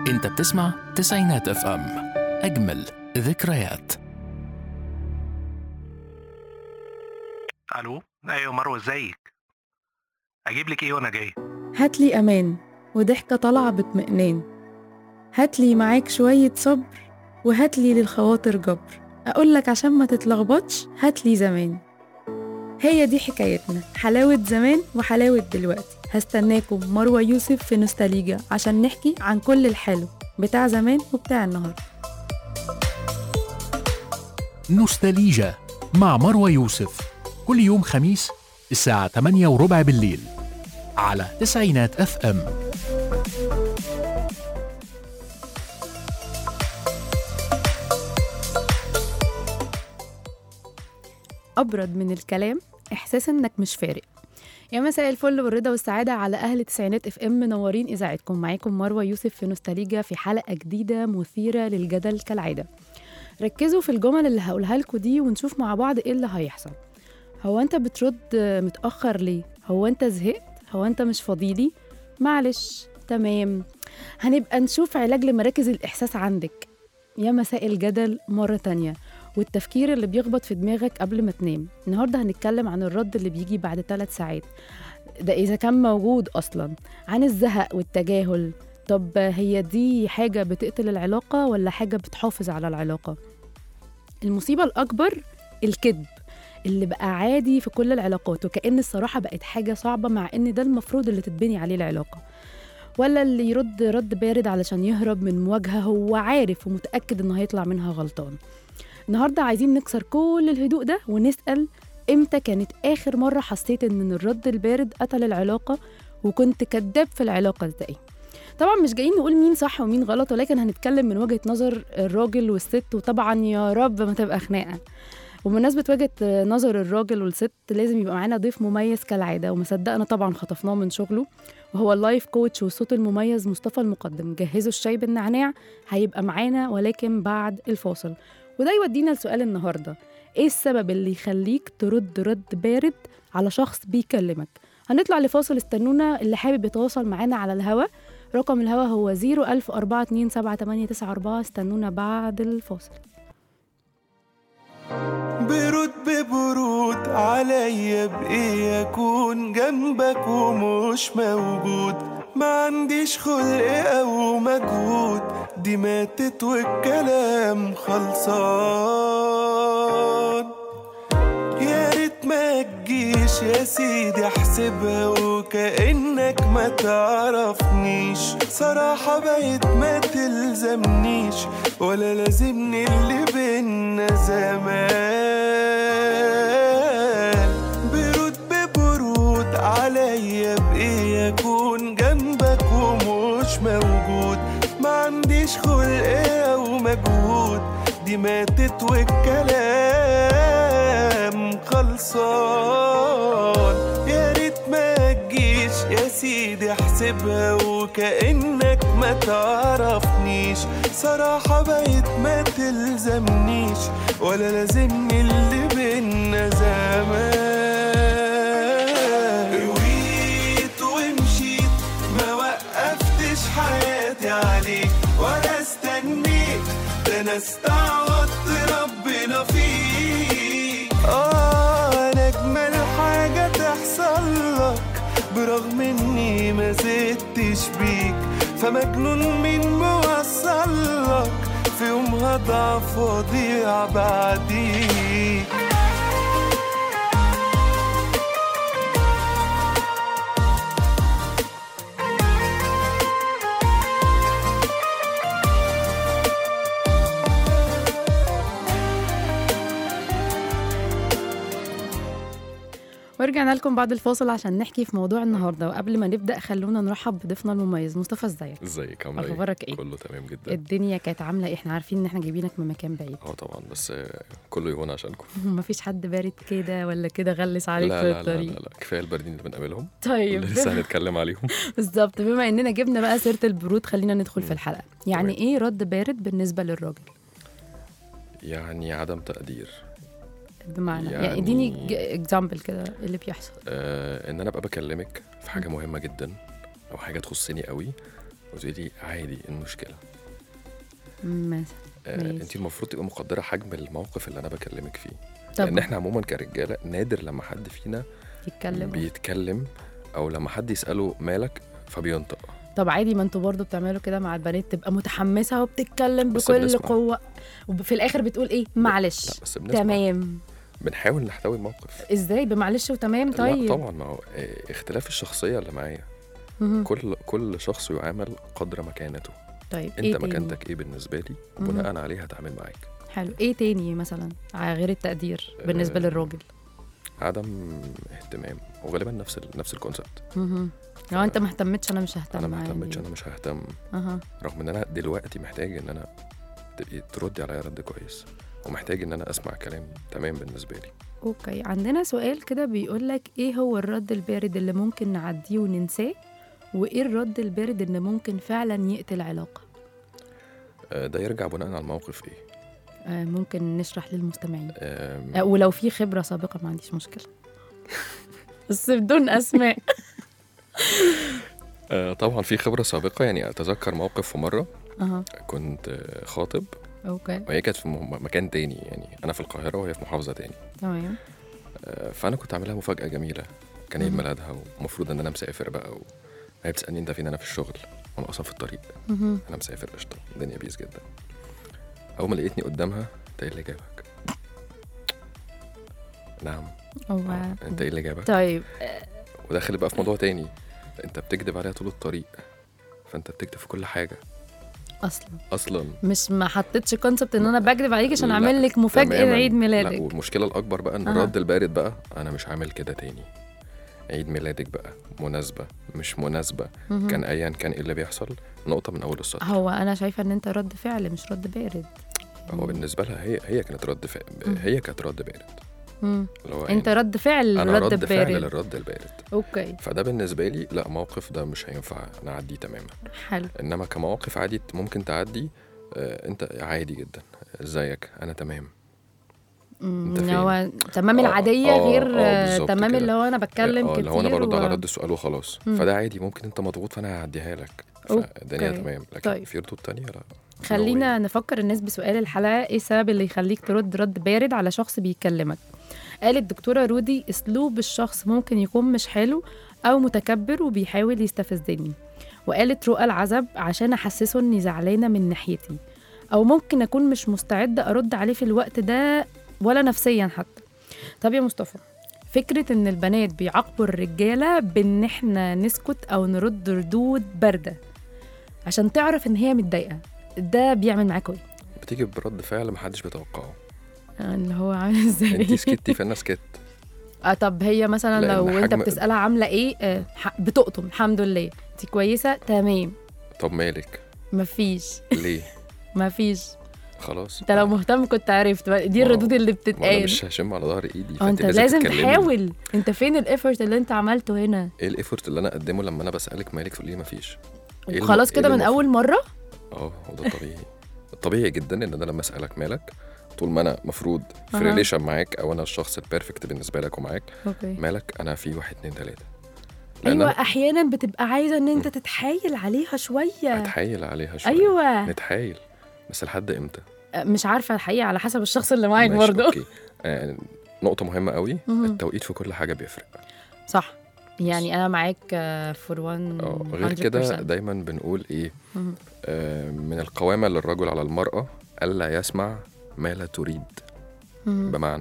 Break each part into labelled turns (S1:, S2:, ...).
S1: انت بتسمع تسعينات اف ام اجمل ذكريات
S2: الو ايوه مروه ازيك اجيب لك ايه وانا جاي
S3: هاتلي أمان وضحكة طالعة باطمئنان هاتلي معاك شوية صبر وهاتلي للخواطر جبر أقولك عشان ما تتلخبطش هاتلي زمان هي دي حكايتنا حلاوة زمان وحلاوة دلوقتي هستناكم مروة يوسف في نوستاليجا عشان نحكي عن كل الحلو بتاع زمان وبتاع النهاردة
S1: نوستاليجا مع مروى يوسف كل يوم خميس الساعة 8 وربع بالليل على تسعينات اف ام
S3: أبرد من الكلام إحساس إنك مش فارق يا مساء الفل والرضا والسعادة على أهل تسعينات اف ام منورين إذاعتكم معاكم مروة يوسف في نوستاليجا في حلقة جديدة مثيرة للجدل كالعادة ركزوا في الجمل اللي هقولها لكم دي ونشوف مع بعض ايه اللي هيحصل هو انت بترد متأخر ليه؟ هو انت زهقت؟ هو انت مش فاضيلي؟ معلش تمام هنبقى نشوف علاج لمراكز الإحساس عندك يا مساء الجدل مرة تانية والتفكير اللي بيخبط في دماغك قبل ما تنام النهاردة هنتكلم عن الرد اللي بيجي بعد ثلاث ساعات ده إذا كان موجود أصلا عن الزهق والتجاهل طب هي دي حاجة بتقتل العلاقة ولا حاجة بتحافظ على العلاقة المصيبة الأكبر الكذب اللي بقى عادي في كل العلاقات وكأن الصراحة بقت حاجة صعبة مع إن ده المفروض اللي تتبني عليه العلاقة ولا اللي يرد رد بارد علشان يهرب من مواجهة هو عارف ومتأكد إنه هيطلع منها غلطان النهاردة عايزين نكسر كل الهدوء ده ونسأل إمتى كانت آخر مرة حسيت إن الرد البارد قتل العلاقة وكنت كذاب في العلاقة إزاي طبعا مش جايين نقول مين صح ومين غلط ولكن هنتكلم من وجهة نظر الراجل والست وطبعا يا رب ما تبقى خناقة وبمناسبة وجهة نظر الراجل والست لازم يبقى معانا ضيف مميز كالعادة ومصدقنا طبعا خطفناه من شغله وهو اللايف كوتش والصوت المميز مصطفى المقدم جهزوا الشاي بالنعناع هيبقى معانا ولكن بعد الفاصل وده يودينا لسؤال النهارده ايه السبب اللي يخليك ترد رد بارد على شخص بيكلمك هنطلع لفاصل استنونا اللي حابب يتواصل معانا على الهوا رقم الهوا هو 010427894 استنونا بعد الفاصل
S4: برد ببرود عليا بإيه أكون جنبك ومش موجود ما عنديش خلق أو مجهود دي ماتت والكلام خلصان يا ريت ما تجيش يا سيدي احسبها وكأنك ما تعرفنيش صراحة بقيت ما تلزمنيش ولا لازمني اللي بينا زمان برود ببرود عليا بإيه أكون جنبك ومش موجود ما عنديش خلق أو مجهود دي ماتت والكلام خلصان يا ريت ما تجيش يا سيدي احسبها وكأنك ما تعرفنيش صراحة بقيت ما تلزمنيش ولا لازمني اللي بينا زمان رويت ومشيت ما وقفتش حياتي عليك ولا استنيت ده انا استعوضت ربنا فيك اه انا اجمل حاجة تحصل لك برغم اني ما زدتش بيك فمجنون مين موصل لك في يوم هضعف واضيع بعديك
S3: ورجعنا لكم بعد الفاصل عشان نحكي في موضوع النهارده وقبل ما نبدا خلونا نرحب بضيفنا المميز مصطفى ازيك
S5: ازيك عامله ايه؟
S3: اخبارك ايه
S5: كله تمام جدا
S3: الدنيا كانت عامله ايه احنا عارفين ان احنا جايبينك من مكان بعيد
S5: اه طبعا بس آه، كله يهون عشانكم
S3: مفيش حد بارد كده ولا كده غلس عليك
S5: لا
S3: في
S5: لا, لا
S3: الطريق
S5: لا لا كفايه الباردين اللي بنقابلهم
S3: طيب
S5: اللي لسه
S3: بما-
S5: هنتكلم عليهم
S3: بالظبط بما اننا جبنا بقى سيره البرود خلينا ندخل في الحلقه يعني
S5: تمام.
S3: ايه رد بارد بالنسبه للراجل
S5: يعني عدم تقدير
S3: بمعنى يعني,
S5: يعني-
S3: اديني اكزامبل كده إيه اللي بيحصل
S5: آه ان انا ابقى بكلمك في حاجه مهمه جدا او حاجه تخصني قوي وتقولي لي عادي إيه المشكله
S3: مثلا
S5: آه
S3: ماشي.
S5: انت المفروض تبقى مقدره حجم الموقف اللي انا بكلمك فيه
S3: طب
S5: لان احنا عموما كرجاله نادر لما حد فينا
S3: يتكلم
S5: بيتكلم او لما حد يساله مالك فبينطق
S3: طب عادي ما انتوا برضو بتعملوا كده مع البنات تبقى متحمسه وبتتكلم
S5: بس
S3: بكل
S5: بنسمع.
S3: قوه وفي الاخر بتقول ايه معلش
S5: لا بس بنسمع
S3: تمام
S5: بنحاول نحتوي الموقف
S3: ازاي بمعلش وتمام طيب
S5: لا طبعا ما هو آه، اختلاف الشخصيه اللي معايا
S3: مهم.
S5: كل كل شخص يعامل قدر مكانته
S3: طيب
S5: انت
S3: ايه تاني؟
S5: مكانتك ايه بالنسبه لي
S3: مهم.
S5: بناء عليه هتعامل معاك
S3: حلو ايه تاني مثلا ع- غير التقدير بالنسبه
S5: آه،
S3: للراجل
S5: عدم اهتمام وغالبا نفس ال... نفس الكونسبت
S3: مهم. لو انت ما اهتمتش انا مش ههتم
S5: انا ما
S3: عادي.
S5: اهتمتش انا مش ههتم
S3: اها
S5: رغم ان انا دلوقتي محتاج ان انا تبقي تردي عليا رد كويس ومحتاج ان انا اسمع كلام تمام بالنسبه لي
S3: اوكي عندنا سؤال كده بيقول لك ايه هو الرد البارد اللي ممكن نعديه وننساه وايه الرد البارد اللي ممكن فعلا يقتل علاقه
S5: آه، ده يرجع بناء على الموقف ايه
S3: آه ممكن نشرح للمستمعين
S5: آم،
S3: آه ولو في خبره سابقه ما عنديش مشكله بس بدون اسماء
S5: آه، طبعا في خبره سابقه يعني اتذكر موقف في مره
S3: اها
S5: كنت آه، خاطب
S3: اوكي
S5: وهي كانت في م- مكان تاني يعني انا في القاهره وهي في محافظه تاني
S3: تمام
S5: آه، فانا كنت عاملها مفاجاه جميله كان عيد
S3: مهم.
S5: ميلادها ومفروض ان انا مسافر بقى وهي بتسالني انت فين انا في الشغل وانا اصلا في الطريق
S3: مهم.
S5: انا مسافر قشطه الدنيا بيس جدا اول ما لقيتني قدامها انت ايه اللي جابك نعم
S3: هو
S5: آه، انت ايه اللي جابك
S3: طيب
S5: وداخل بقى في موضوع تاني انت بتكذب عليها طول الطريق فانت بتكذب في كل حاجه
S3: اصلا
S5: اصلا
S3: مش ما حطيتش كونسبت ان انا بكذب عليك عشان
S5: لا،
S3: اعمل لك مفاجاه
S5: تماماً.
S3: عيد
S5: لا
S3: ميلادك
S5: والمشكله الاكبر بقى ان
S3: أها.
S5: الرد البارد بقى انا مش عامل كده تاني عيد ميلادك بقى مناسبه مش مناسبه
S3: مهم.
S5: كان ايا كان ايه اللي بيحصل نقطه من اول السطر
S3: هو انا شايفه ان انت رد فعل مش رد بارد
S5: هو بالنسبه لها هي هي كانت رد فعل هي كانت رد بارد
S3: مم.
S5: اللي هو
S3: انت
S5: يعني
S3: رد فعل
S5: انا
S3: رد,
S5: رد فعل
S3: بارد
S5: للرد البارد
S3: اوكي
S5: فده بالنسبه لي لا موقف ده مش هينفع نعديه تماما
S3: حلو
S5: انما كمواقف عادي ممكن تعدي آه، انت عادي جدا ازيك انا تمام
S3: مم،
S5: انت
S3: اللي
S5: فين؟
S3: هو تمام
S5: آه،
S3: العاديه
S5: آه،
S3: غير
S5: آه،
S3: آه،
S5: بالظبط
S3: تمام
S5: كده.
S3: اللي هو انا بتكلم
S5: اه
S3: كتير
S5: اللي هو انا برد
S3: و...
S5: على رد السؤال وخلاص
S3: مم.
S5: فده عادي ممكن انت مضغوط فانا هعديها لك
S3: أوكي.
S5: فالدنيا تمام لكن
S3: طيب.
S5: في ردود تانية لا
S3: خلينا نفكر الناس بسؤال الحلقه ايه السبب اللي يخليك ترد رد بارد على شخص بيكلمك قالت الدكتوره رودي اسلوب الشخص ممكن يكون مش حلو او متكبر وبيحاول يستفزني وقالت رؤى العزب عشان احسسه اني زعلانه من ناحيتي او ممكن اكون مش مستعده ارد عليه في الوقت ده ولا نفسيا حتى طب يا مصطفى فكرة إن البنات بيعاقبوا الرجالة بإن إحنا نسكت أو نرد ردود باردة عشان تعرف إن هي متضايقة ده بيعمل معاكوا إيه؟
S5: بتيجي برد فعل محدش بيتوقعه
S3: اللي هو عامل ازاي
S5: انت سكتي فانا سكت
S3: اه طب هي مثلا
S5: لأن
S3: لو انت
S5: حجم-
S3: بتسالها عامله ايه آه ح- بتقطم الحمد لله انت كويسه تمام
S5: طب مالك
S3: مفيش
S5: ليه
S3: مفيش
S5: خلاص
S3: انت لو مهتم كنت عرفت بقى دي
S5: ما هو-
S3: الردود اللي
S5: ما انا
S3: بتتقال
S5: مش هشم على ظهر ايدي
S3: اه
S5: فانت
S3: انت لازم
S5: تتكلمي.
S3: تحاول انت فين الايفورت اللي انت عملته هنا
S5: ايه الايفورت اللي انا اقدمه لما انا بسالك مالك تقولي لي مفيش إيه الم-
S3: وخلاص
S5: إيه
S3: كده من
S5: اللي
S3: اول مره
S5: اه وده الطبيعي الطبيعي جدا ان انا لما اسالك مالك طول ما انا مفروض في
S3: أها.
S5: ريليشن معاك او انا الشخص البيرفكت بالنسبه لك ومعاك
S3: اوكي
S5: مالك انا في واحد اتنين تلاته لأن
S3: ايوه
S5: أنا
S3: احيانا بتبقى عايزه ان انت تتحايل عليها شويه
S5: اتحايل عليها شويه
S3: ايوه
S5: نتحايل بس لحد امتى
S3: مش عارفه الحقيقه على حسب الشخص اللي معاك
S5: ماشي،
S3: برضه
S5: اوكي آه نقطه مهمه قوي
S3: مهم.
S5: التوقيت في كل حاجه بيفرق
S3: صح يعني انا معاك فور وان
S5: اه غير كده دايما بنقول ايه
S3: مهم.
S5: آه من القوامه للرجل على المراه الا يسمع ما لا تريد بمعنى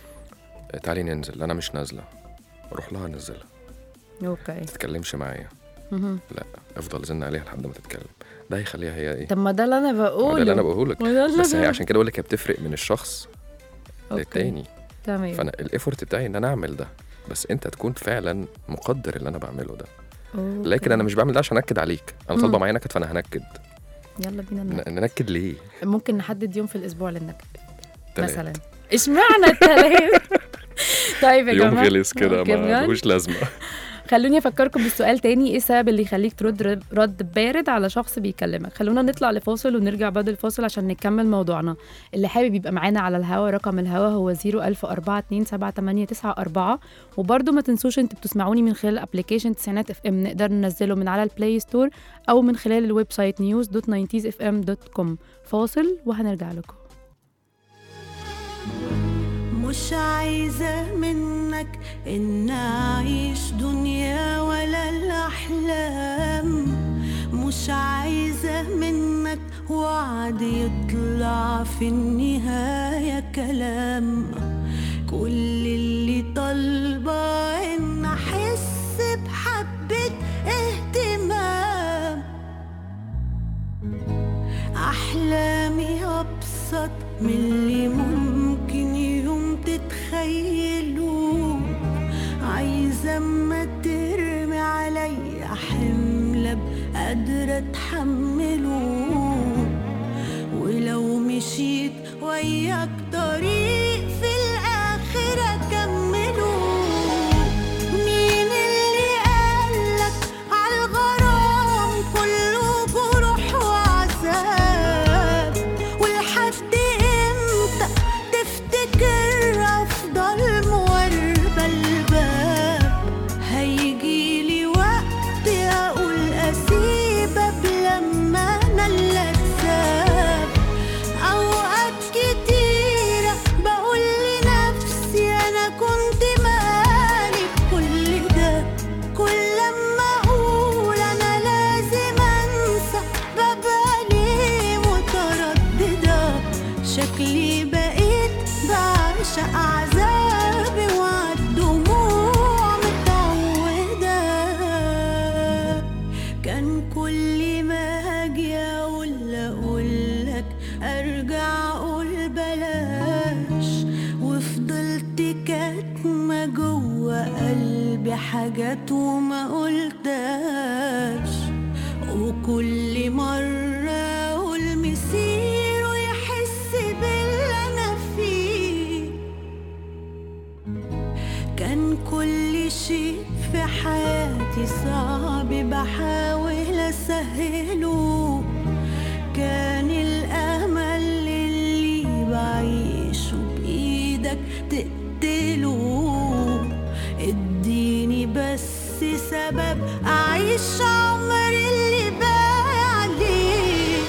S5: آه، تعالي ننزل انا مش نازله روح لها نزلها
S3: اوكي
S5: ما تتكلمش معايا
S3: مهم.
S5: لا افضل زن عليها لحد ما تتكلم ده هيخليها هي ايه
S3: طب ما ده اللي انا
S5: ما
S3: بقوله
S5: ده اللي انا بقوله لك
S3: ما ده اللي
S5: بس هي
S3: أنا-
S5: عشان كده بقول لك هي بتفرق من الشخص
S3: أوكي.
S5: للتاني
S3: تمام
S5: فانا الايفورت بتاعي ان انا اعمل ده بس انت تكون فعلا مقدر اللي انا بعمله ده
S3: أوكي.
S5: لكن انا مش بعمل ده عشان انكد عليك انا
S3: مم.
S5: طالبه معايا نكد فانا هنكد
S3: يلا بينا ننكد.
S5: ن- ننكد ليه
S3: ممكن نحدد يوم في الاسبوع للنكد
S5: تلات.
S3: مثلا اشمعنى التلات طيب يا
S5: يوم
S3: جماعه
S5: غلس كده
S3: أوكي،
S5: ما
S3: بجد؟
S5: ملوش لازمه
S3: خلوني افكركم بالسؤال تاني ايه السبب اللي يخليك ترد رد- رد بارد على شخص بيكلمك خلونا نطلع لفاصل ونرجع بعد الفاصل عشان نكمل موضوعنا اللي حابب يبقى معانا على الهوا رقم الهوا هو 010427894 وبرده ما تنسوش انتوا بتسمعوني من خلال ابلكيشن تسعينات اف ام نقدر ننزله من على البلاي ستور او من خلال الويب سايت نيوز دوت ناينتيز اف ام دوت كوم فاصل وهنرجع لكم
S6: مش عايزة منك إن أعيش دنيا ولا الأحلام مش عايزة منك وعد يطلع في النهاية كلام كل اللي طالبة إن أحس بحبة اهتمام أحلامي أبسط من اللي ممكن يوم تتخيلوه عايزة أما ترمي عليا حمل أبقى قادرة أتحمله ولو مشيت وياك طريق في الآخر أكمله مين اللي قالك عالغرام كله جروح وعذاب ولحد امتى تفتكر افضل مواربة الباب هيجيلي وقت اقول اسيبك لما انا اللي اتساب اوقات كتيرة بقول لنفسي انا كنت مالي بكل ده كل لما اقول انا لازم انسى ببقى ليه مترددة شكلي بقيت بعشق عذابي وعالدموع متعودة كان كل ما اجي اقول اقولك ارجع اقول بلاش وفضلت كاتمة جوه قلبي حاجات وما قلتهاش وكل مرة اقول مسيره يحس باللي انا فيه كان كل شيء في حياتي صعب بحاول اسهله كان الامل اللي بعيشه بايدك تقتله اديني بس سبب اعيش عمري اللي باقي عليه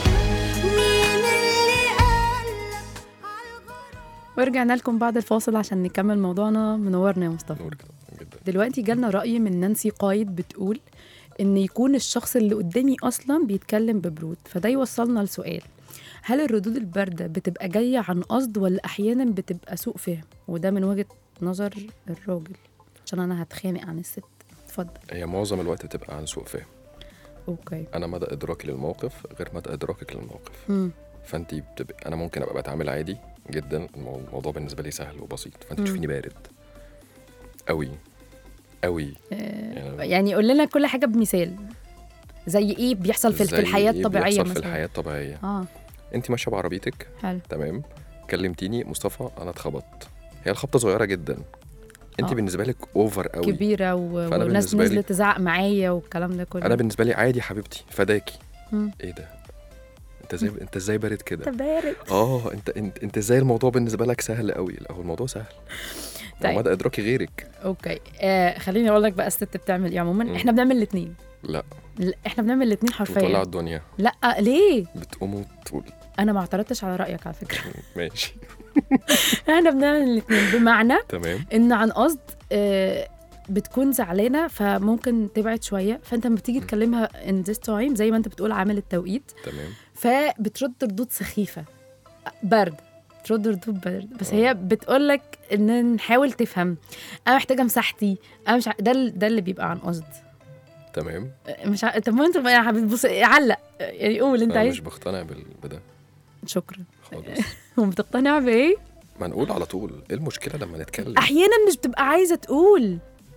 S6: مين اللي قالك عالغرام
S3: ورجعنا لكم بعد الفاصل عشان نكمل موضوعنا منورنا يا مصطفى
S5: نور جدا جدا
S3: دلوقتي جالنا رأي من نانسي قايد بتقول إن يكون الشخص اللي قدامي أصلا بيتكلم ببرود فده يوصلنا لسؤال هل الردود الباردة بتبقى جاية عن قصد ولا أحيانا بتبقى سوء فهم وده من وجهة نظر الراجل عشان أنا هتخانق عن الست اتفضل
S5: هي معظم الوقت بتبقى عن سوء فهم
S3: أوكي
S5: انا مدى ادراكي للموقف غير مدى ادراكك للموقف
S3: مم.
S5: فانت بتبقى انا ممكن ابقى بتعامل عادي جدا المو- الموضوع بالنسبه لي سهل وبسيط فانت
S3: مم.
S5: تشوفيني بارد قوي قوي
S3: آه،
S5: يعني
S3: يعني قول لنا كل حاجة بمثال زي إيه بيحصل في, في
S5: زي
S3: الحياة
S5: إيه
S3: الطبيعية
S5: بيحصل في
S3: مثلا
S5: الحياه الطبيعيه
S3: اه
S5: انت ماشيه بعربيتك
S3: حلو
S5: تمام كلمتيني مصطفى انا اتخبطت هي الخبطه صغيره جدا انت
S3: آه.
S5: بالنسبه لك اوفر قوي
S3: كبيرة و...
S5: فأنا
S3: وناس
S5: بالنسبة لي-
S3: نزلت تزعق معايا والكلام ده كله
S5: انا بالنسبه لي عادي يا حبيبتي فداكي
S3: مم.
S5: ايه ده انت زي انت ازاي بارد كده
S3: انت بارد
S5: اه انت انت انت ازاي الموضوع بالنسبه لك سهل قوي لا هو الموضوع سهل
S3: طيب.
S5: طيب. مدى ادراكي غيرك
S3: اوكي آه خليني اقول لك بقى الست بتعمل ايه عموما
S5: مم.
S3: احنا بنعمل الاثنين
S5: لا
S3: احنا بنعمل الاثنين
S5: بتولع
S3: حرفيا
S5: الدنيا
S3: لا ليه
S5: بتقوم وتقول
S3: انا ما اعترضتش على رايك على فكره
S5: ماشي
S3: احنا بنعمل الاثنين بمعنى
S5: تمام
S3: ان عن قصد آه بتكون زعلانه فممكن تبعد شويه فانت لما بتيجي تكلمها in this time زي ما انت بتقول عامل التوقيت
S5: تمام
S3: فبترد ردود سخيفه برد ترد ردود برد بس
S5: آه.
S3: هي بتقول لك ان نحاول تفهم انا محتاجه مساحتي انا مش ع... ده ال- ده اللي بيبقى عن قصد
S5: تمام
S3: مش ع... طب ما انت بقى يا حبيبي بص علق يعني قول انت
S5: انا
S3: عايز
S5: مش بقتنع بال- بده
S3: شكرا
S5: خالص
S3: وبتقتنع بايه
S5: ما نقول على طول ايه المشكله لما نتكلم
S3: احيانا مش بتبقى عايزه تقول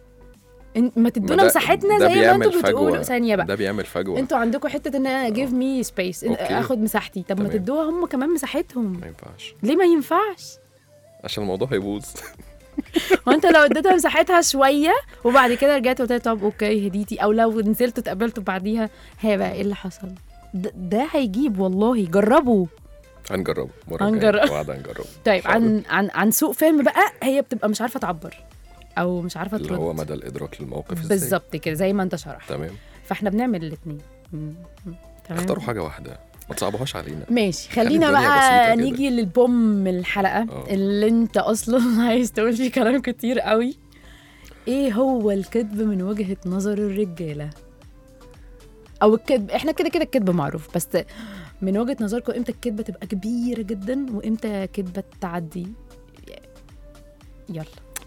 S3: إن- ما تدونا
S5: ده-
S3: مساحتنا
S5: ده
S3: زي ما
S5: بيعمل
S3: انتوا بتقولوا
S5: فجوة.
S3: ثانيه بقى
S5: ده بيعمل فجوه
S3: انتوا عندكم حته ان انا جيف مي سبيس
S5: أوكي.
S3: اخد مساحتي طب ما
S5: تمام.
S3: تدوها هم كمان مساحتهم
S5: ما ينفعش
S3: ليه ما ينفعش
S5: عشان الموضوع هيبوظ
S3: وانت لو اديتها مساحتها شويه وبعد كده رجعت وقلت لها طب اوكي هديتي او لو نزلت اتقابلتوا بعديها هي بقى ايه اللي حصل ده, ده هيجيب والله جربوا
S5: هنجربه مرة
S3: هنجرب.
S5: الجاية وعد هنجربه
S3: طيب
S5: حاضر.
S3: عن عن عن سوء فهم بقى هي بتبقى مش عارفه تعبر او مش عارفه
S5: اللي
S3: ترد
S5: هو مدى الإدراك للموقف ازاي
S3: بالظبط كده زي ما انت شرحت
S5: تمام
S3: فاحنا بنعمل الاثنين تمام
S5: اختاروا حاجة واحدة ما تصعبوهاش علينا
S3: ماشي خلينا
S5: الدنيا
S3: بقى
S5: بسيطة كده.
S3: نيجي للبوم الحلقه
S5: اه.
S3: اللي انت اصلا عايز تقول فيه كلام كتير قوي ايه هو الكذب من وجهه نظر الرجاله او الكذب احنا كده كده الكذب معروف بس من وجهه نظركم امتى الكذبه تبقى كبيره جدا وامتى كذبه تعدي يلا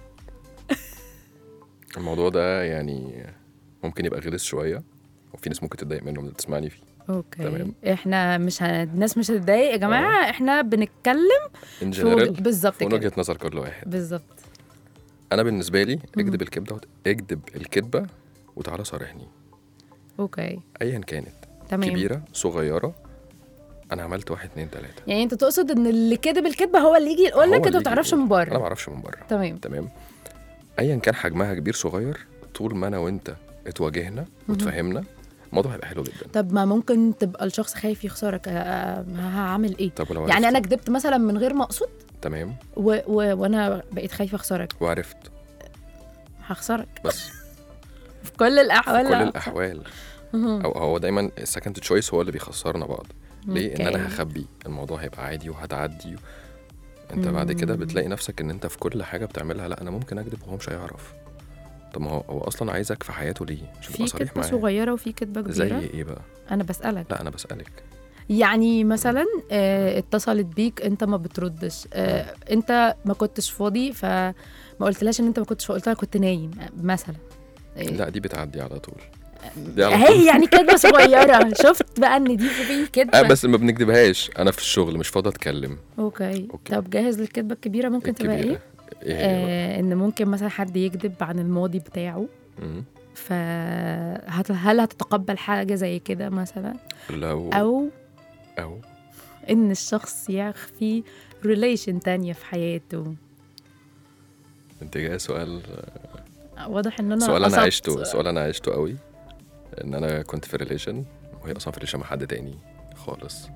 S5: الموضوع ده يعني ممكن يبقى غلس شوية وفي ناس ممكن تتضايق منه من اللي بتسمعني فيه
S3: اوكي
S5: تمام.
S3: احنا مش ه... الناس مش هتتضايق يا جماعه احنا بنتكلم
S5: ان
S3: في وجه...
S5: جنرال
S3: بالظبط
S5: من
S3: كده
S5: وجهة نظر كل واحد
S3: بالظبط
S5: انا بالنسبة لي اكذب الكذبة وت- اكذب الكذبة وتعالى صارحني
S3: اوكي
S5: ايا كانت
S3: تمام
S5: كبيرة صغيرة انا عملت واحد اتنين تلاتة
S3: يعني انت تقصد ان اللي كدب الكدبه هو اللي يجي يقول
S5: هو
S3: لك
S5: اللي
S3: انت ما
S5: يجي
S3: تعرفش
S5: يقول.
S3: من
S5: انا ما
S3: بره
S5: اعرفش من بره
S3: تمام
S5: تمام ايا كان حجمها كبير صغير طول ما انا وانت اتواجهنا وتفهمنا الموضوع هيبقى حلو جدا
S3: طب ما ممكن تبقى الشخص خايف يخسرك آه، آه، هعمل ايه
S5: طب ولو
S3: يعني
S5: عرفت-
S3: انا كدبت مثلا من غير ما اقصد
S5: تمام
S3: و... و... وانا بقيت خايفه اخسرك
S5: وعرفت
S3: هخسرك
S5: بس
S3: في كل الاحوال
S5: في كل
S3: لا.
S5: الاحوال
S3: مهم.
S5: او هو دايما السكند تشويس هو اللي بيخسرنا بعض ليه ان انا
S3: أوكي.
S5: هخبي الموضوع هيبقى عادي وهتعدي و... انت بعد كده بتلاقي نفسك ان انت في كل حاجه بتعملها لا انا ممكن اكذب وهو مش هيعرف طب ما هو هو اصلا عايزك في حياته ليه عشان
S3: في
S5: تبقى صريح
S3: كدبه
S5: معاه
S3: صغيره وفي كدبه
S5: زي
S3: كبيره
S5: ايه بقى
S3: انا بسالك
S5: لا انا بسالك
S3: يعني مثلا آه، اتصلت بيك انت ما بتردش آه، انت ما كنتش فاضي فما قلتلاش ان انت ما كنتش فاضي قلت لها كنت نايم آه، مثلا إيه.
S5: لا دي بتعدي على طول دي على طول
S3: اهي يعني كدبه صغيره شفت بقى ان دي في كدبه
S5: اه بس ما بنكدبهاش انا في الشغل مش فاضي اتكلم
S3: أوكي.
S5: أوكي.
S3: طب جاهز للكدبه الكبيره ممكن تبقى ايه
S5: الكبيرة. ايه هي بقى؟
S3: آه ان ممكن مثلا حد يكذب عن الماضي بتاعه
S5: مم.
S3: فهل هتتقبل حاجه زي كده مثلا
S5: لو
S3: او
S5: او
S3: ان الشخص يخفي ريليشن تانية في حياته
S5: انت جاي سؤال
S3: واضح ان انا
S5: سؤال انا
S3: قصدت-
S5: عشته سؤال انا عشته قوي ان انا كنت في ريليشن وهي اصلا في ريليشن مع حد تاني خالص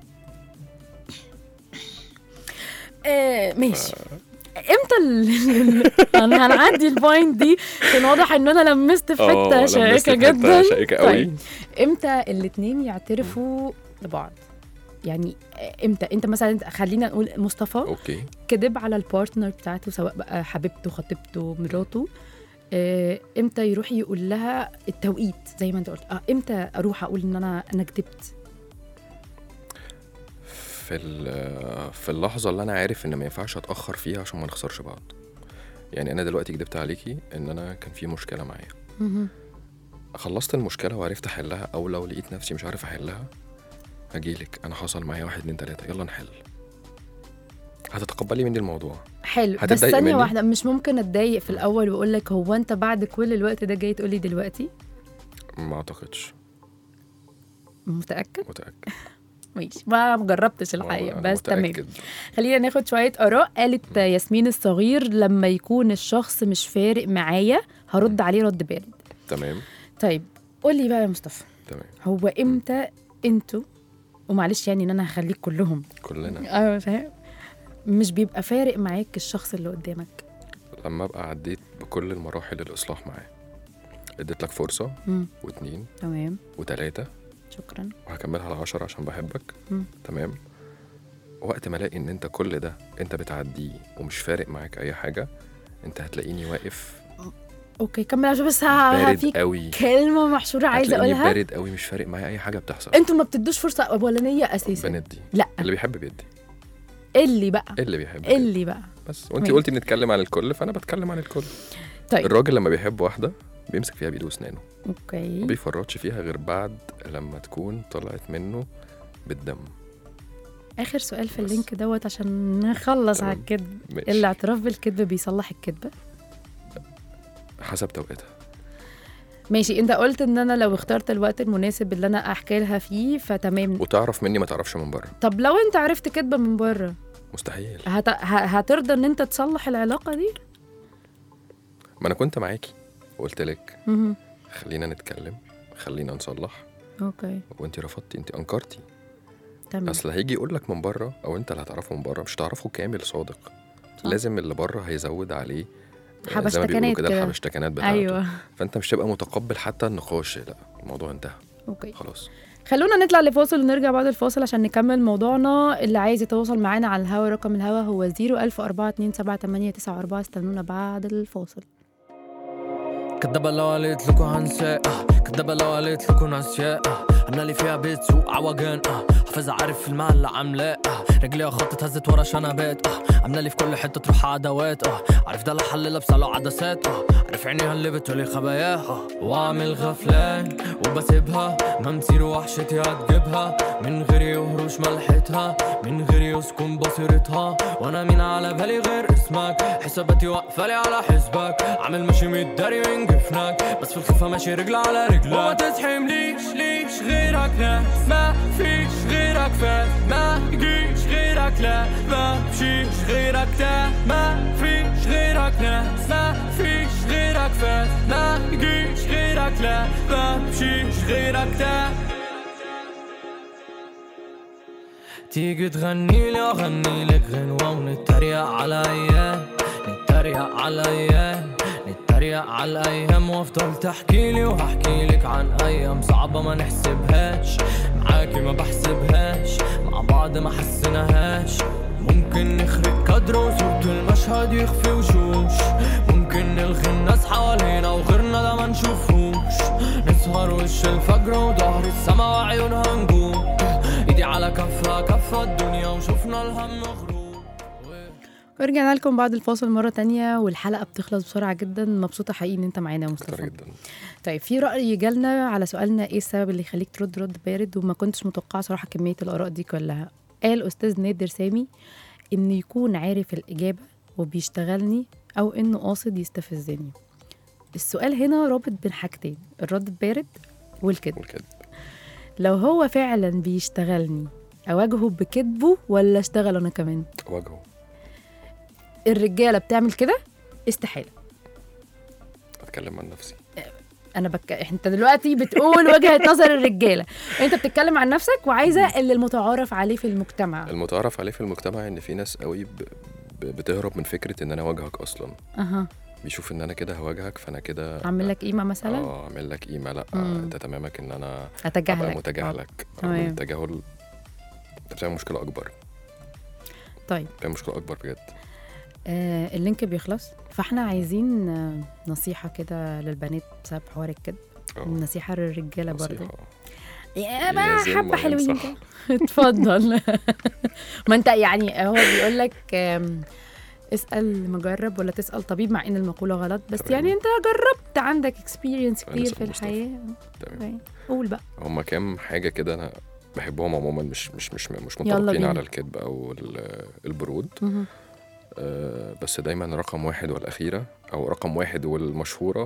S3: آه ماشي امتى ال... انا هنعدي البوينت دي كان واضح ان انا لمست في
S5: اه،
S3: حته
S5: لمست
S3: شائكه
S5: في حتة
S3: جدا
S5: شائكة قوي.
S3: طيب امتى الاتنين يعترفوا لبعض يعني آه، امتى انت مثلا خلينا نقول مصطفى
S5: اوكي
S3: كذب على البارتنر بتاعته سواء بقى حبيبته خطيبته مراته آه، امتى يروح يقول لها التوقيت زي ما انت قلت اه امتى اروح اقول ان انا انا كدبت
S5: في ال- في اللحظه اللي انا عارف ان ما ينفعش اتاخر فيها عشان ما نخسرش بعض يعني انا دلوقتي كدبت عليكي ان انا كان في مشكله معايا
S3: مهم.
S5: خلصت المشكله وعرفت احلها او لو لقيت نفسي مش عارف احلها هجيلك انا حصل معايا واحد اتنين تلاته يلا نحل هتتقبلي مني الموضوع
S3: حلو بس
S5: هتتضايق
S3: ثانيه
S5: مني؟
S3: واحده مش ممكن اتضايق في الاول واقول لك هو انت بعد كل الوقت ده جاي تقولي دلوقتي
S5: ما اعتقدش
S3: متاكد
S5: متاكد
S3: ماشي ما جربتش الحقيقه
S5: أنا
S3: بس تمام
S5: متأكد.
S3: خلينا ناخد شويه اراء قالت ياسمين الصغير لما يكون الشخص مش فارق معايا هرد عليه رد بارد
S5: تمام
S3: طيب قول لي بقى يا مصطفى
S5: تمام
S3: هو امتى انتوا ومعلش يعني ان انا هخليك كلهم
S5: كلنا
S3: ايوه فاهم مش بيبقى فارق معاك الشخص اللي قدامك
S5: لما ابقى عديت بكل المراحل الاصلاح معاه اديت لك فرصه
S3: مم.
S5: واتنين
S3: تمام
S5: وتلاته
S3: شكرا
S5: وهكملها على عشرة عشان بحبك
S3: مم.
S5: تمام وقت ما الاقي ان انت كل ده انت بتعديه ومش فارق معاك اي حاجه انت هتلاقيني واقف
S3: اوكي كمل عشان بس ه-
S5: بارد
S3: في
S5: قوي
S3: كلمه محشوره عايزه
S5: هتلاقيني
S3: اقولها
S5: بارد قوي مش فارق معايا اي حاجه بتحصل
S3: انتوا ما بتدوش فرصه اولانيه اساسا
S5: بندي
S3: لا
S5: اللي بيحب بيدي
S3: اللي بقى
S5: اللي بيحب بيدي.
S3: اللي بقى
S5: بس وانت
S3: ماشي.
S5: قلتي بنتكلم عن الكل فانا بتكلم عن الكل
S3: طيب
S5: الراجل لما بيحب واحده بيمسك فيها بايده واسنانه
S3: اوكي
S5: ما بيفرطش فيها غير بعد لما تكون طلعت منه بالدم
S3: اخر سؤال في
S5: بس.
S3: اللينك دوت عشان نخلص على
S5: تمام.
S3: الكذب
S5: ماشي.
S3: الاعتراف بالكذب بيصلح الكذبه
S5: حسب توقيتها
S3: ماشي انت قلت ان انا لو اخترت الوقت المناسب اللي انا احكي لها فيه فتمام
S5: وتعرف مني ما تعرفش من بره
S3: طب لو انت عرفت كذبه من بره
S5: مستحيل
S3: هت... ه- هترضى ان انت تصلح العلاقه دي
S5: ما انا كنت معاكي وقلت لك
S3: مهم.
S5: خلينا نتكلم خلينا نصلح
S3: اوكي
S5: وانت رفضتي انت انكرتي
S3: تمام
S5: اصل هيجي يقول لك من بره او انت اللي هتعرفه من بره مش هتعرفه كامل صادق
S3: صح.
S5: لازم اللي بره هيزود عليه آه، زي ما
S3: حبشتكنات
S5: بيقولوا كده
S3: كده.
S5: الحبشتكنات بتاعته
S3: ايوه
S5: فانت مش هتبقى متقبل حتى النقاش لا الموضوع انتهى
S3: اوكي
S5: خلاص
S3: خلونا نطلع لفاصل ونرجع بعد الفاصل عشان نكمل موضوعنا اللي عايز يتواصل معانا على الهوا رقم الهوا هو 010427894 استنونا بعد الفاصل
S7: كدابة لو قالت لكم هنساء كدابة لو قالت لكم ناسياء عاملة لي فيها بيت سوق عوجان حافظة عارف في المحل عاملاه رجليها خط هزت ورا شنبات عاملة لي في كل حتة تروح عدوات عارف ده الحل لابسة له عدسات عارف عينيها اللي بتقولي خباياها واعمل غفلان وبسيبها ما مسير وحشتي هتجيبها من غير يهرش ملحتها من غير يسكن بصيرتها وانا مين على بالي غير اسمك حساباتي واقفة لي على حسبك عامل ماشي متداري من جفنك بس في الخفة ماشي رجل على رجلك وما تزحمليش ليش غيرك لا ما فيش غيرك فات ما يجيش غيرك لا ما مشيش غيرك تا ما فيش غيرك ناس ما فيش غيرك فات ما يجيش غيرك لا ما مشيش غيرك تا تيجي تغني لي اغني لك غنوة ونتريق على ايام نتريق على ايام نتريق على الايام وافضل تحكي لي وهحكي لك عن ايام صعبة ما نحسبهاش معاكي ما بحسبهاش مع بعض ما حسناهاش ممكن نخرج كادر وصورة المشهد يخفي وشوش ممكن نلغي الناس حوالينا وغيرنا ده ما نشوفوش نسهر وش الفجر وظهر السما وعيونها نجوم ايدي على كفها كفة الدنيا وشوفنا الهم غروب
S3: ورجعنا لكم بعد الفاصل مرة تانية والحلقة بتخلص بسرعة جدا مبسوطة حقيقي ان انت معانا يا
S5: كتر
S3: مصطفى
S5: جدا
S3: طيب في رأي جالنا على سؤالنا ايه السبب اللي يخليك ترد رد بارد وما كنتش متوقعة صراحة كمية الآراء دي كلها قال أستاذ نادر سامي إن يكون عارف الإجابة وبيشتغلني أو إنه قاصد يستفزني السؤال هنا رابط بين حاجتين الرد البارد والكذب
S5: والكذب
S3: لو هو فعلا بيشتغلني أواجهه بكذبه ولا أشتغل أنا كمان
S5: واجهه
S3: الرجالة بتعمل كده استحالة
S5: اتكلم عن نفسي
S3: انا بك... انت دلوقتي بتقول وجهه نظر الرجاله انت بتتكلم عن نفسك وعايزه اللي المتعارف عليه في المجتمع
S5: المتعارف عليه في المجتمع ان في ناس قوي ب... ب... بتهرب من فكره ان انا اواجهك اصلا
S3: اها
S5: بيشوف ان انا كده هواجهك فانا كده
S3: اعمل لك قيمه مثلا
S5: اه اعمل لك قيمه لا
S3: مم.
S5: انت تمامك ان انا ابقى
S3: اتجاهلك
S5: متجاهلك رغم
S3: تمام.
S5: التجاهل انت بتعمل مشكله اكبر
S3: طيب
S5: بتعمل مشكله اكبر بجد
S3: آه اللينك بيخلص فاحنا عايزين آه نصيحه كده للبنات بسبب حوار الكذب
S5: اه
S3: نصيحه للرجاله برضه
S5: نصيحة.
S3: يا بقى
S5: لازم
S3: حبه حلوين
S5: وينصح.
S3: كده اتفضل ما انت يعني هو بيقول لك آم، اسال مجرب ولا تسال طبيب مع ان المقوله غلط بس
S5: تمام.
S3: يعني انت جربت عندك اكسبيرينس
S5: أنا
S3: كتير
S5: اسم
S3: في
S5: مصطفى.
S3: الحياه
S5: تمام
S3: طيب، قول بقى
S5: هما كام حاجه كده انا بحبهم عموما مش مش مش مش
S3: يلا
S5: متفقين
S3: بينا.
S5: على الكذب او ال- البرود
S3: مهم.
S5: آه، بس دايما رقم واحد والأخيرة أو رقم واحد والمشهورة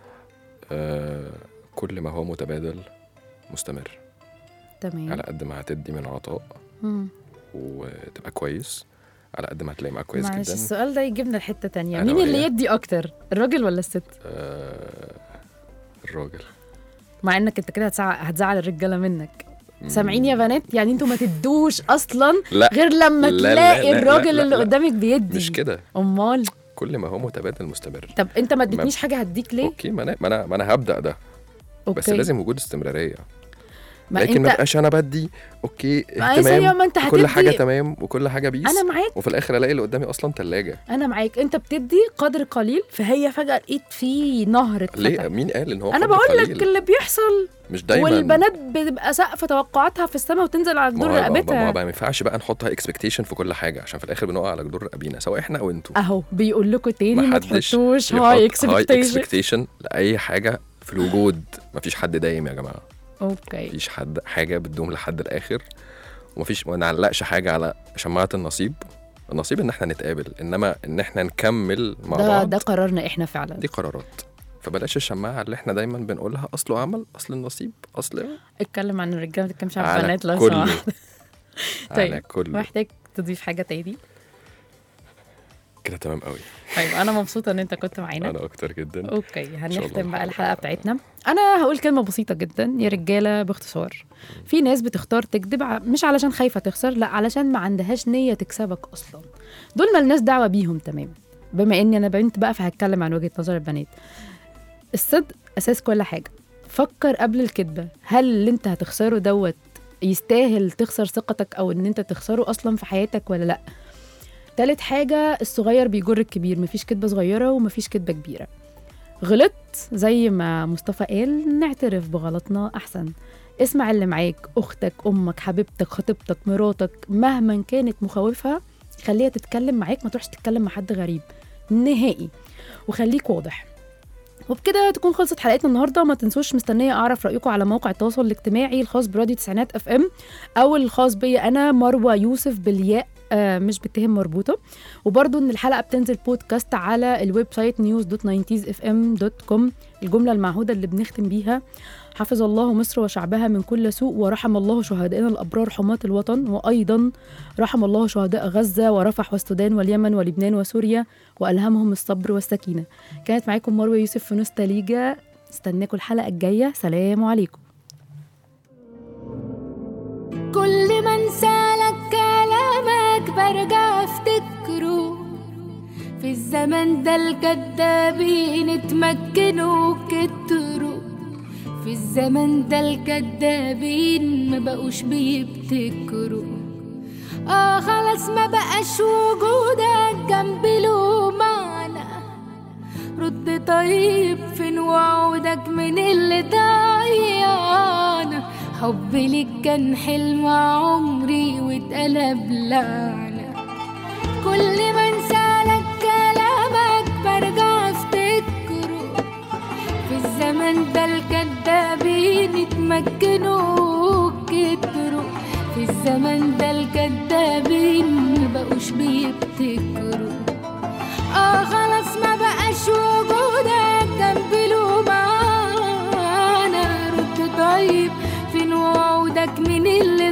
S5: آه، كل ما هو متبادل مستمر
S3: تمام
S5: على قد ما هتدي من عطاء
S3: مم.
S5: وتبقى كويس على قد ما هتلاقي معاك كويس
S3: معلش
S5: جدا
S3: السؤال ده يجيبنا لحته تانية
S5: أنا
S3: مين اللي
S5: وهي.
S3: يدي اكتر الراجل ولا الست
S5: آه، الراجل
S3: مع انك انت كده هتزعل, هتزعل الرجاله منك سامعين يا بنات يعني انتوا ما تدوش اصلا
S5: لا
S3: غير لما
S5: لا، لا،
S3: تلاقي
S5: لا، لا،
S3: الراجل
S5: لا،
S3: اللي
S5: لا.
S3: قدامك بيدي
S5: مش كده
S3: امال
S5: كل ما هو متبادل مستمر
S3: طب انت ما اديتنيش حاجه هديك ليه
S5: اوكي ما انا ما انا, ما أنا هبدا ده
S3: اوكي
S5: بس لازم وجود استمراريه
S3: ما
S5: لكن ما
S3: انت
S5: بقاش انا بدي اوكي
S3: ما يا سيدي
S5: اهتمام
S3: ما انت
S5: كل حاجه
S3: هتدي
S5: تمام وكل حاجه بيس
S3: انا معاك
S5: وفي الاخر الاقي اللي قدامي اصلا ثلاجه
S3: انا معاك انت بتدي قدر قليل فهي فجاه لقيت في نهر
S5: ليه
S3: اتفتح
S5: مين قال ان هو
S3: انا
S5: قدر
S3: بقول لك
S5: قليل؟
S3: اللي بيحصل
S5: مش دايما
S3: والبنات بتبقى سقف توقعاتها في السماء وتنزل على
S5: ما
S3: جدور
S5: هو- ما هو- ما
S3: رقبتها
S5: هو ما ينفعش بقى نحطها اكسبكتيشن في كل حاجه عشان في الاخر بنقع على جدور رقابينا سواء احنا او انتوا
S3: اهو بيقول لكم تاني ما
S5: محدش
S3: تحطوش
S5: يحط
S3: هاي
S5: هاي
S3: اكسبكتيشن
S5: اكسبكتيشن لاي حاجه في الوجود مفيش حد دايم يا جماعه
S3: اوكي
S5: مفيش حد حاجه بتدوم لحد الاخر ومفيش ما نعلقش حاجه على شماعه النصيب النصيب ان احنا نتقابل انما ان احنا نكمل مع
S3: ده
S5: بعض
S3: ده قرارنا احنا فعلا
S5: دي قرارات فبلاش الشماعه اللي احنا دايما بنقولها اصله عمل اصل النصيب اصل
S3: اتكلم عن الرجاله ما تتكلمش عن
S5: على
S3: البنات لو
S5: كله
S3: سمحت
S5: على
S3: طيب
S5: كله
S3: محتاج تضيف حاجه تاني
S5: كده تمام قوي
S3: طيب انا مبسوطه ان انت كنت معانا
S5: انا اكتر جدا
S3: اوكي
S5: شاء الله
S3: هنختم بقى
S5: الحلقة.
S3: الحلقه بتاعتنا انا هقول كلمه بسيطه جدا يا رجاله باختصار في ناس بتختار تكذب ع- مش علشان خايفه تخسر لا علشان ما عندهاش نيه تكسبك اصلا دول ملناش دعوه بيهم تمام بما اني انا بنت بقى فهتكلم عن وجهه نظر البنات الصدق اساس كل حاجه فكر قبل الكذبه هل اللي انت هتخسره دوت يستاهل تخسر ثقتك او ان انت تخسره اصلا في حياتك ولا لا تالت حاجة الصغير بيجر الكبير مفيش كدبة صغيرة ومفيش كدبة كبيرة غلطت زي ما مصطفى قال نعترف بغلطنا أحسن اسمع اللي معاك أختك أمك حبيبتك خطيبتك مراتك مهما كانت مخاوفها خليها تتكلم معاك ما تروحش تتكلم مع حد غريب نهائي وخليك واضح وبكده تكون خلصت حلقتنا النهارده ما تنسوش مستنيه اعرف رايكم على موقع التواصل الاجتماعي الخاص براديو تسعينات اف ام او الخاص بيا انا مروه يوسف بالياء آه مش بالتهم مربوطه وبرضو ان الحلقه بتنزل بودكاست على الويب سايت news دوت اف ام دوت كوم الجمله المعهوده اللي بنختم بيها حفظ الله مصر وشعبها من كل سوء ورحم الله شهدائنا الابرار حماة الوطن وايضا رحم الله شهداء غزه ورفح والسودان واليمن ولبنان وسوريا والهمهم الصبر والسكينه كانت معاكم مروه يوسف في نوستاليجا استناكم الحلقه الجايه سلام عليكم
S6: كل ما انسالك كلامك برجع افتكره في الزمن ده الكدابين اتمكنوا كتروا في الزمن ده الكدابين ما بقوش بيبتكروا اه خلاص ما بقاش وجودك جنبي له معنى رد طيب فين وعودك من اللي ضيعنا حبي ليك كان حلم عمري واتقلب لعنة كل ما انسالك كلامك برجع افتكره في الزمن ده الكدابين اتمكنوا كتروا في الزمن ده الكدابين مبقوش بيبتكروا اه خلاص ما بقاش وجودك جنبي له معانا رد طيب فين وعودك من اللي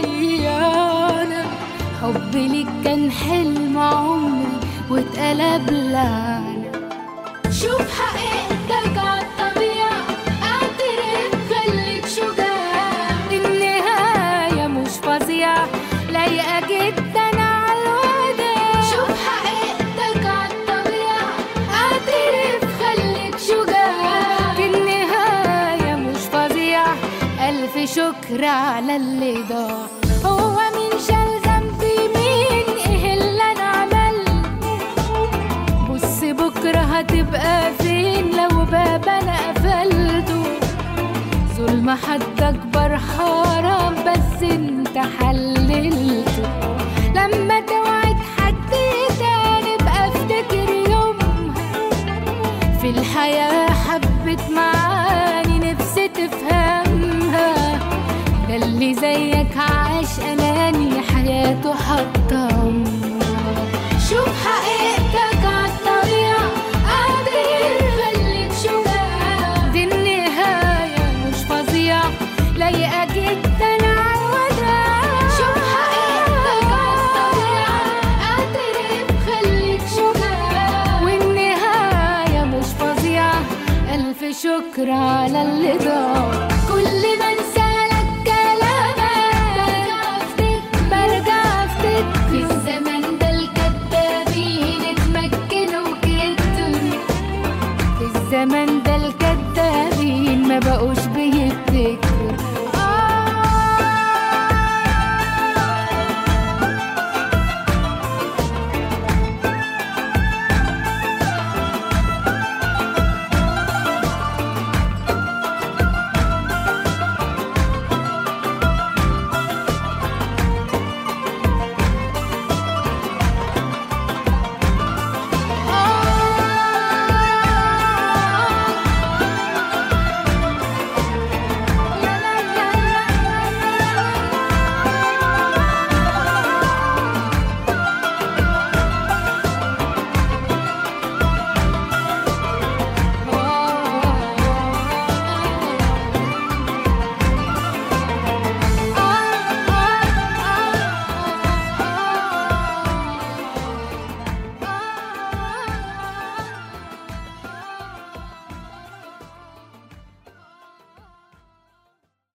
S6: ضيعنا حبي ليك كان حلم عمري واتقلب لعنة شوف حقيقتك عالطبيعة اعترف خليك شجاع النهاية مش فظيعة لايقة جدا عالوداع شوف حقيقتك عالطبيعة اعترف خليك شجاع النهاية مش فظيعة ألف شكر على اللي ضاع هو مين شال ذنبي مين ايه اللي انا عملته بص بكرة هتبقى فين لو باب انا قفلته ظلم حد اكبر حرام بس انت حللته لما توعد حد تاني بقى افتكر يومها في الحياة حبت معاني نفسي تفهمها ده اللي زيك عاش أناني حياته حطم شوف حقيقتك عالطبيعة قادر خليك شجاع دي النهاية مش فظيعة لايقة جدا عالوداع شوف حقيقتك عالطبيعة قادر خليك شجاع والنهاية مش فظيعة ألف شكر على اللي ضاع